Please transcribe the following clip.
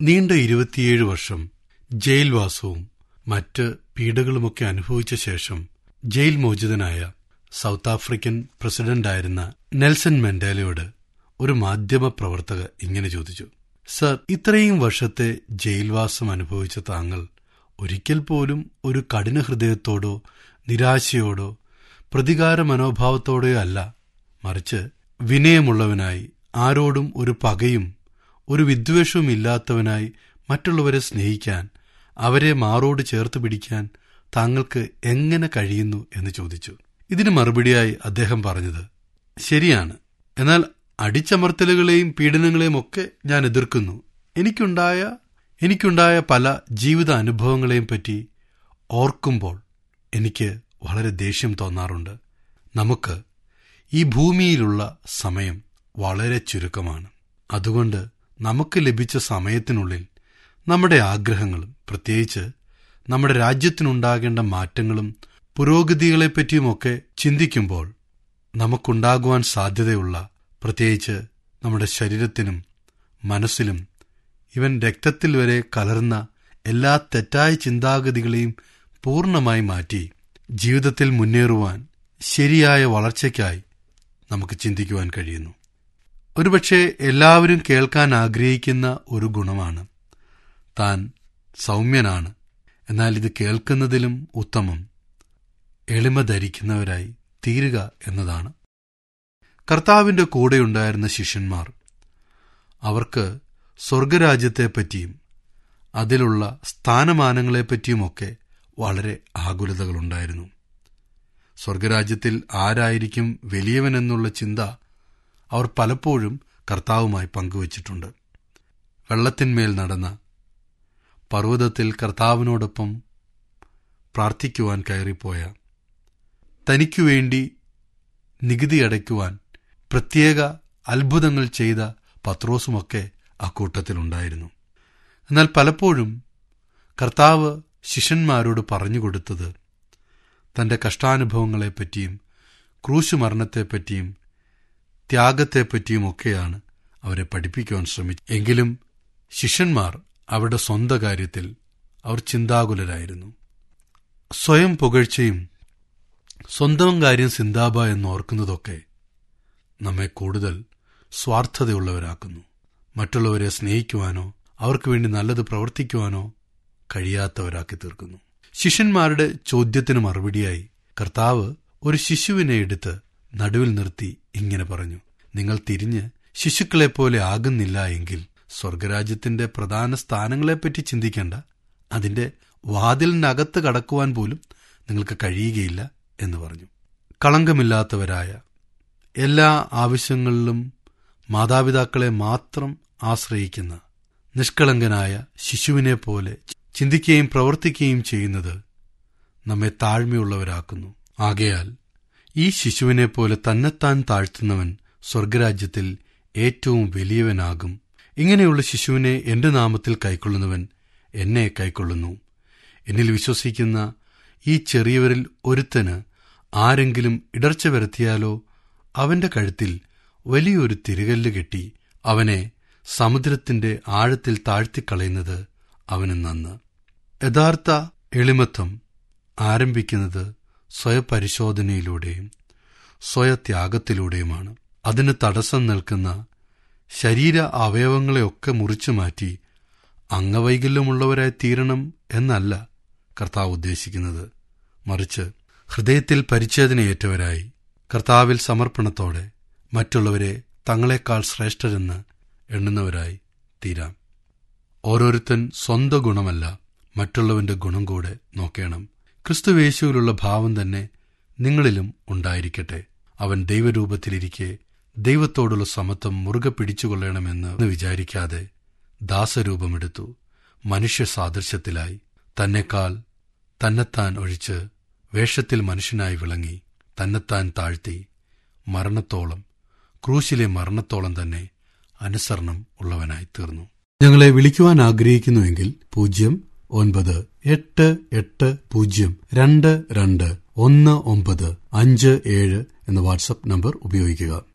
നീണ്ട ഇരുപത്തിയേഴ് വർഷം ജയിൽവാസവും മറ്റ് പീഡകളുമൊക്കെ അനുഭവിച്ച ശേഷം ജയിൽ മോചിതനായ സൗത്ത് ആഫ്രിക്കൻ പ്രസിഡന്റായിരുന്ന നെൽസൺ മെൻഡേലയോട് ഒരു മാധ്യമ പ്രവർത്തക ഇങ്ങനെ ചോദിച്ചു സർ ഇത്രയും വർഷത്തെ ജയിൽവാസം അനുഭവിച്ച താങ്കൾ ഒരിക്കൽ പോലും ഒരു കഠിന ഹൃദയത്തോടോ നിരാശയോടോ പ്രതികാര മനോഭാവത്തോടെയോ അല്ല മറിച്ച് വിനയമുള്ളവനായി ആരോടും ഒരു പകയും ഒരു വിദ്വേഷവും ഇല്ലാത്തവനായി മറ്റുള്ളവരെ സ്നേഹിക്കാൻ അവരെ മാറോട് ചേർത്ത് പിടിക്കാൻ താങ്കൾക്ക് എങ്ങനെ കഴിയുന്നു എന്ന് ചോദിച്ചു ഇതിന് മറുപടിയായി അദ്ദേഹം പറഞ്ഞത് ശരിയാണ് എന്നാൽ അടിച്ചമർത്തലുകളെയും പീഡനങ്ങളെയും ഒക്കെ ഞാൻ എതിർക്കുന്നു എനിക്കുണ്ടായ എനിക്കുണ്ടായ പല ജീവിത അനുഭവങ്ങളെയും പറ്റി ഓർക്കുമ്പോൾ എനിക്ക് വളരെ ദേഷ്യം തോന്നാറുണ്ട് നമുക്ക് ഈ ഭൂമിയിലുള്ള സമയം വളരെ ചുരുക്കമാണ് അതുകൊണ്ട് നമുക്ക് ലഭിച്ച സമയത്തിനുള്ളിൽ നമ്മുടെ ആഗ്രഹങ്ങളും പ്രത്യേകിച്ച് നമ്മുടെ രാജ്യത്തിനുണ്ടാകേണ്ട മാറ്റങ്ങളും പുരോഗതികളെപ്പറ്റിയുമൊക്കെ ചിന്തിക്കുമ്പോൾ നമുക്കുണ്ടാകുവാൻ സാധ്യതയുള്ള പ്രത്യേകിച്ച് നമ്മുടെ ശരീരത്തിനും മനസ്സിലും ഇവൻ രക്തത്തിൽ വരെ കലർന്ന എല്ലാ തെറ്റായ ചിന്താഗതികളെയും പൂർണ്ണമായി മാറ്റി ജീവിതത്തിൽ മുന്നേറുവാൻ ശരിയായ വളർച്ചയ്ക്കായി നമുക്ക് ചിന്തിക്കുവാൻ കഴിയുന്നു ഒരുപക്ഷെ എല്ലാവരും കേൾക്കാൻ ആഗ്രഹിക്കുന്ന ഒരു ഗുണമാണ് താൻ സൗമ്യനാണ് എന്നാൽ ഇത് കേൾക്കുന്നതിലും ഉത്തമം എളിമ ധരിക്കുന്നവരായി തീരുക എന്നതാണ് കർത്താവിന്റെ കൂടെയുണ്ടായിരുന്ന ശിഷ്യന്മാർ അവർക്ക് സ്വർഗരാജ്യത്തെപ്പറ്റിയും അതിലുള്ള സ്ഥാനമാനങ്ങളെപ്പറ്റിയുമൊക്കെ വളരെ ആകുലതകളുണ്ടായിരുന്നു സ്വർഗരാജ്യത്തിൽ ആരായിരിക്കും വലിയവനെന്നുള്ള ചിന്ത അവർ പലപ്പോഴും കർത്താവുമായി പങ്കുവച്ചിട്ടുണ്ട് വെള്ളത്തിന്മേൽ നടന്ന പർവ്വതത്തിൽ കർത്താവിനോടൊപ്പം പ്രാർത്ഥിക്കുവാൻ കയറിപ്പോയ തനിക്കുവേണ്ടി നികുതി അടയ്ക്കുവാൻ പ്രത്യേക അത്ഭുതങ്ങൾ ചെയ്ത പത്രോസുമൊക്കെ അക്കൂട്ടത്തിലുണ്ടായിരുന്നു എന്നാൽ പലപ്പോഴും കർത്താവ് ശിഷ്യന്മാരോട് പറഞ്ഞുകൊടുത്തത് തന്റെ കഷ്ടാനുഭവങ്ങളെപ്പറ്റിയും ക്രൂശുമരണത്തെപ്പറ്റിയും ത്യാഗത്തെപ്പറ്റിയുമൊക്കെയാണ് അവരെ പഠിപ്പിക്കുവാൻ ശ്രമിച്ചു എങ്കിലും ശിഷ്യന്മാർ അവരുടെ സ്വന്തം കാര്യത്തിൽ അവർ ചിന്താകുലരായിരുന്നു സ്വയം പുകഴ്ചയും സ്വന്തം കാര്യം സിന്താബ എന്നോർക്കുന്നതൊക്കെ നമ്മെ കൂടുതൽ സ്വാർത്ഥതയുള്ളവരാക്കുന്നു മറ്റുള്ളവരെ സ്നേഹിക്കുവാനോ അവർക്ക് വേണ്ടി നല്ലത് പ്രവർത്തിക്കുവാനോ കഴിയാത്തവരാക്കി തീർക്കുന്നു ശിഷ്യന്മാരുടെ ചോദ്യത്തിന് മറുപടിയായി കർത്താവ് ഒരു ശിശുവിനെ എടുത്ത് നടുവിൽ നിർത്തി ഇങ്ങനെ പറഞ്ഞു നിങ്ങൾ തിരിഞ്ഞ് ശിശുക്കളെപ്പോലെ ആകുന്നില്ല എങ്കിൽ സ്വർഗരാജ്യത്തിന്റെ പ്രധാന സ്ഥാനങ്ങളെപ്പറ്റി ചിന്തിക്കേണ്ട അതിന്റെ വാതിലിനകത്ത് കടക്കുവാൻ പോലും നിങ്ങൾക്ക് കഴിയുകയില്ല എന്ന് പറഞ്ഞു കളങ്കമില്ലാത്തവരായ എല്ലാ ആവശ്യങ്ങളിലും മാതാപിതാക്കളെ മാത്രം ആശ്രയിക്കുന്ന നിഷ്കളങ്കനായ ശിശുവിനെ പോലെ ചിന്തിക്കുകയും പ്രവർത്തിക്കുകയും ചെയ്യുന്നത് നമ്മെ താഴ്മയുള്ളവരാക്കുന്നു ആകയാൽ ഈ ശിശുവിനെ പോലെ തന്നെത്താൻ താഴ്ത്തുന്നവൻ സ്വർഗരാജ്യത്തിൽ ഏറ്റവും വലിയവനാകും ഇങ്ങനെയുള്ള ശിശുവിനെ എന്റെ നാമത്തിൽ കൈക്കൊള്ളുന്നവൻ എന്നെ കൈക്കൊള്ളുന്നു എന്നിൽ വിശ്വസിക്കുന്ന ഈ ചെറിയവരിൽ ഒരുത്തന് ആരെങ്കിലും ഇടർച്ച വരുത്തിയാലോ അവന്റെ കഴുത്തിൽ വലിയൊരു തിരികല്ല് കെട്ടി അവനെ സമുദ്രത്തിന്റെ ആഴത്തിൽ താഴ്ത്തിക്കളയുന്നത് അവന് നന്ന് യഥാർത്ഥ എളിമത്വം ആരംഭിക്കുന്നത് സ്വയപരിശോധനയിലൂടെയും സ്വയത്യാഗത്തിലൂടെയുമാണ് അതിന് തടസ്സം നിൽക്കുന്ന ശരീര അവയവങ്ങളെയൊക്കെ മുറിച്ചു മാറ്റി അംഗവൈകല്യമുള്ളവരായി തീരണം എന്നല്ല കർത്താവ് ഉദ്ദേശിക്കുന്നത് മറിച്ച് ഹൃദയത്തിൽ പരിച്ഛേദനയേറ്റവരായി കർത്താവിൽ സമർപ്പണത്തോടെ മറ്റുള്ളവരെ തങ്ങളെക്കാൾ ശ്രേഷ്ഠരെന്ന് എണ്ണുന്നവരായി തീരാം ഓരോരുത്തൻ സ്വന്തം ഗുണമല്ല മറ്റുള്ളവന്റെ ഗുണം കൂടെ നോക്കണം ക്രിസ്തുവേശുവിലുള്ള ഭാവം തന്നെ നിങ്ങളിലും ഉണ്ടായിരിക്കട്ടെ അവൻ ദൈവരൂപത്തിലിരിക്കെ ദൈവത്തോടുള്ള സമത്വം മുറുകെ പിടിച്ചുകൊള്ളണമെന്ന് വിചാരിക്കാതെ ദാസരൂപമെടുത്തു മനുഷ്യ സാദൃശ്യത്തിലായി തന്നെക്കാൾ തന്നെത്താൻ ഒഴിച്ച് വേഷത്തിൽ മനുഷ്യനായി വിളങ്ങി തന്നെത്താൻ താഴ്ത്തി മരണത്തോളം ക്രൂശിലെ മരണത്തോളം തന്നെ അനുസരണം ഉള്ളവനായി തീർന്നു ഞങ്ങളെ വിളിക്കുവാൻ ആഗ്രഹിക്കുന്നുവെങ്കിൽ പൂജ്യം ഒൻപത് എട്ട് എട്ട് പൂജ്യം രണ്ട് രണ്ട് ഒന്ന് ഒമ്പത് അഞ്ച് ഏഴ് എന്ന വാട്സപ്പ് നമ്പർ ഉപയോഗിക്കുക